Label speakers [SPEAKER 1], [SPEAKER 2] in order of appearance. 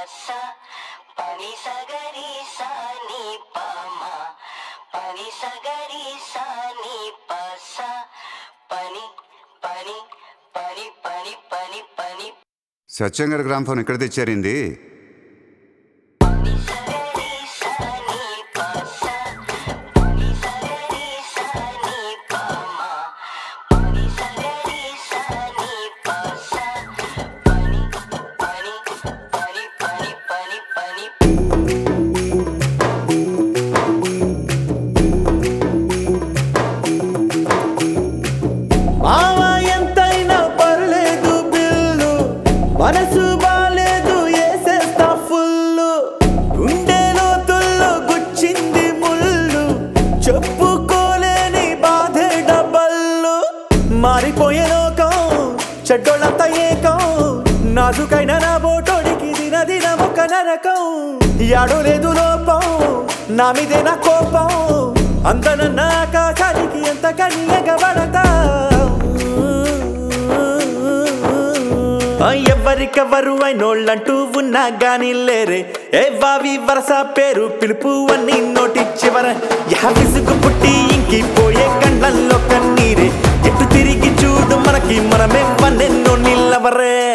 [SPEAKER 1] స పని సగరి సా ని ప మ పని సగరి సా ని ప స పని పని పని పని పని పని
[SPEAKER 2] సత్యం గారి గ్రామ్ ఫోన్ ఎక్కడ తెచ్చారింది
[SPEAKER 1] పని సగరి సా ని ప స పని సగరి సా ని ప మ పని సగరి సా ని ప స పని పని పని పని పని పని
[SPEAKER 3] మావ ఎంతైనా పర్లేదు బిల్లు మనసు బాలేదు వేసేస్తా ఫుల్లు గుండె లోతుల్లో గుచ్చింది ముళ్ళు చెప్పుకోలేని బాధే డబ్బల్లు మారిపోయే లోకం చెడ్డోళ్ళంతా ఏకం నాజుకైన నా బోటోడికి దిన దిన ఒక నరకం యాడో లేదు లోపం నా మీదే నా కోపం అందనన్న ఆకాశానికి ఎంత కని ఎగబడతా ఆ, ఎవరికెవరు అయినోళ్ళంటూ ఉన్నా గాని లేరే ఏ వావి వరస పేరు పిలుపు అన్ని నోటి చివర యా విసుగు పుట్టి ఇంకిపోయే కండ్లల్లో కన్నీరే ఎటు తిరిగి చూడు మనకి మనమే వన్నెన్నో నిల్లవరే